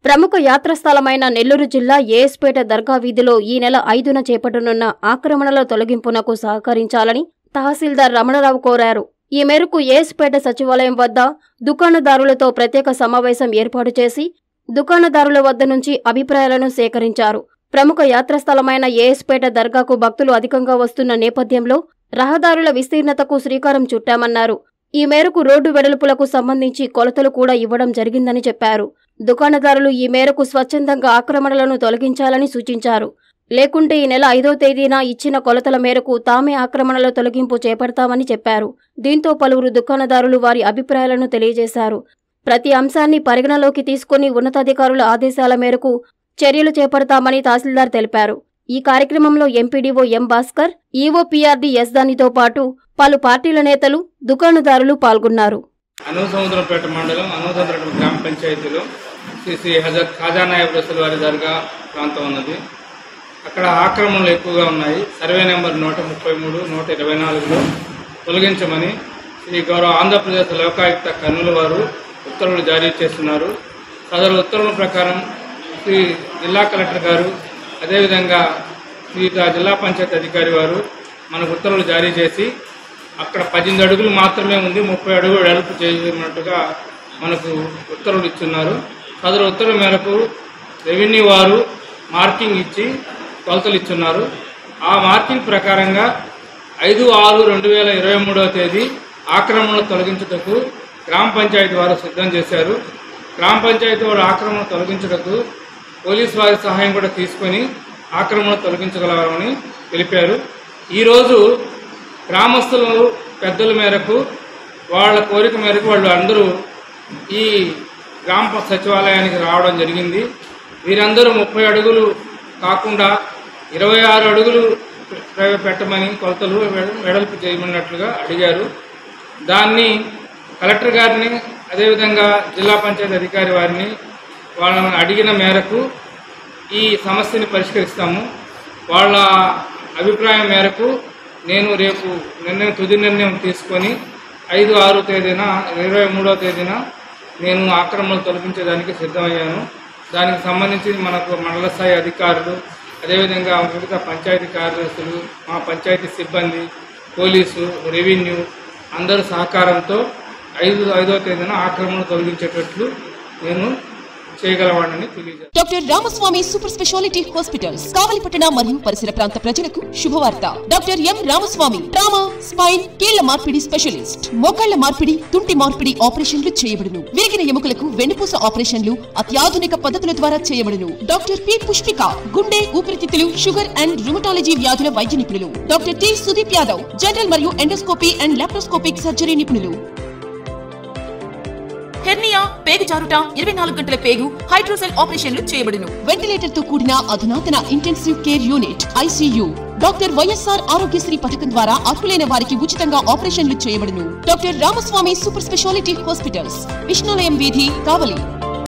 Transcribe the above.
ప్రముఖ యాత్రస్థలమైన నెల్లూరు జిల్లా ఏఎస్పేట దర్గా వీధిలో ఈ నెల ఐదున చేపట్టనున్న ఆక్రమణల తొలగింపునకు సహకరించాలని తహసీల్దార్ రమణరావు కోరారు ఈ మేరకు ఏఎస్పేట సచివాలయం వద్ద దుకాణదారులతో ప్రత్యేక సమావేశం ఏర్పాటు చేసి దుకాణదారుల వద్ద నుంచి అభిప్రాయాలను సేకరించారు ప్రముఖ యాత్రస్థలమైన ఏఎస్పేట దర్గాకు భక్తులు అధికంగా వస్తున్న నేపథ్యంలో రహదారుల విస్తీర్ణతకు శ్రీకారం చుట్టామన్నారు ఈ మేరకు రోడ్డు వెడల్పులకు సంబంధించి కొలతలు కూడా ఇవ్వడం జరిగిందని చెప్పారు దుకాణదారులు ఈ మేరకు స్వచ్ఛందంగా ఆక్రమణలను తొలగించాలని సూచించారు లేకుంటే ఈ నెల ఐదో తేదీన ఇచ్చిన కొలతల మేరకు తామే ఆక్రమణల తొలగింపు చేపడతామని చెప్పారు దీంతో పలువురు దుకాణదారులు వారి అభిప్రాయాలను తెలియజేశారు ప్రతి అంశాన్ని పరిగణలోకి తీసుకుని ఉన్నతాధికారుల ఆదేశాల మేరకు చర్యలు చేపడతామని తహసీల్దార్ తెలిపారు ఈ కార్యక్రమంలో MPDO M Bhaskar EO PRD S దానితో పాటు పలు పార్టీల నేతలు దుకాణదారులు పాల్గొన్నారు అనుసముద్రపేట మండలం అనుసముద్రపేట గ్రామ పంచాయతీలో శ్రీ శ్రీ హజరత్ ఖాజానాయబ్ రసూల్ వారి దర్గా ప్రాంతం ఉన్నది అక్కడ ఆక్రమణలు ఎక్కువగా ఉన్నాయి సర్వే నెంబర్ నూట ముప్పై మూడు నూట ఇరవై నాలుగులో తొలగించమని శ్రీ గౌరవ ఆంధ్రప్రదేశ్ లోకాయుక్త కర్నూలు వారు ఉత్తర్వులు జారీ చేస్తున్నారు సదరు ఉత్తర్వుల ప్రకారం శ్రీ జిల్లా కలెక్టర్ గారు అదేవిధంగా శ్రీ జిల్లా పంచాయతీ అధికారి వారు మనకు ఉత్తర్వులు జారీ చేసి అక్కడ పద్దెనిమిది అడుగులు మాత్రమే ఉంది ముప్పై అడుగులు వెడల్పు చేయమన్నట్టుగా మనకు ఉత్తర్వులు ఇచ్చున్నారు సదరు ఉత్తర్వుల మేరకు రెవెన్యూ వారు మార్కింగ్ ఇచ్చి కొలతలు ఇచ్చున్నారు ఆ మార్కింగ్ ప్రకారంగా ఐదు ఆరు రెండు వేల ఇరవై మూడవ తేదీ ఆక్రమణలు తొలగించుటకు గ్రామ పంచాయతీ వారు సిద్ధం చేశారు గ్రామ పంచాయతీ వారు ఆక్రమణ తొలగించుటకు పోలీస్ వారి సహాయం కూడా తీసుకొని ఆక్రమణ తొలగించగలమని తెలిపారు ఈరోజు గ్రామస్తులు పెద్దల మేరకు వాళ్ళ కోరిక మేరకు వాళ్ళు అందరూ ఈ గ్రామ సచివాలయానికి రావడం జరిగింది వీరందరూ ముప్పై అడుగులు కాకుండా ఇరవై ఆరు అడుగులు ప్ర- పెట్టమని కొలతలు వెడ- వెడల్పు చేయమన్నట్లుగా అడిగారు దాన్ని కలెక్టర్ గారిని అదేవిధంగా జిల్లా పంచాయతీ అధికారి వారిని వాళ్ళని అడిగిన మేరకు ఈ సమస్యని పరిష్కరిస్తాము వాళ్ళ అభిప్రాయం మేరకు నేను రేపు నిర్ణయం తుది నిర్ణయం తీసుకొని ఐదు ఆరు తేదీన ఇరవై మూడో తేదీన నేను ఆక్రమణలు తొలగించేదానికి సిద్ధమయ్యాను దానికి సంబంధించి మనకు మండల స్థాయి అధికారులు అదేవిధంగా మిగతా పంచాయతీ కార్యదర్శులు మా పంచాయతీ సిబ్బంది పోలీసు రెవెన్యూ అందరి సహకారంతో ఐదు ఐదో తేదీన ఆక్రమణ తొలగించేటట్లు నేను చేయగలవాడని తెలియజేస్తాను doctor Ramaswamy super speciality hospitals కావలిపట్టణ మరియు పరిసర ప్రాంత ప్రజలకు శుభవార్త doctor M Ramaswamy trauma spine కీళ్ల మార్పిడి స్పెషలిస్ట్ మోకాళ్ల మార్పిడి తుంటి మార్పిడి ఆపరేషన్లు చేయబడును విరిగిన ఎముకలకు వెన్నుపూస ఆపరేషన్లు అత్యాధునిక పద్ధతుల ద్వారా చేయబడును డాక్టర్ పి పుష్పిక గుండె ఊపిరితిత్తులు షుగర్ అండ్ రుమటాలజీ వ్యాధుల వైద్య నిపుణులు doctor T Sudeep Yadav general మరియు ఎండోస్కోపీ అండ్ లాప్రోస్కోపిక్ సర్జరీ నిపుణులు హెర్నియా పేగు జారుట ఇరవై నాలుగు గంటల పేగు హైడ్రోసెల్ ఆపరేషన్లు చేయబడును వెంటిలేటర్ తో కూడిన అధునాతన intensive care unit ICU doctor YSR Aarogyasri పథకం ద్వారా అర్హులైన వారికి ఉచితంగా ఆపరేషన్లు చేయబడును doctor Ramaswamy super speciality hospitals Vishnulayam వీధి కావలి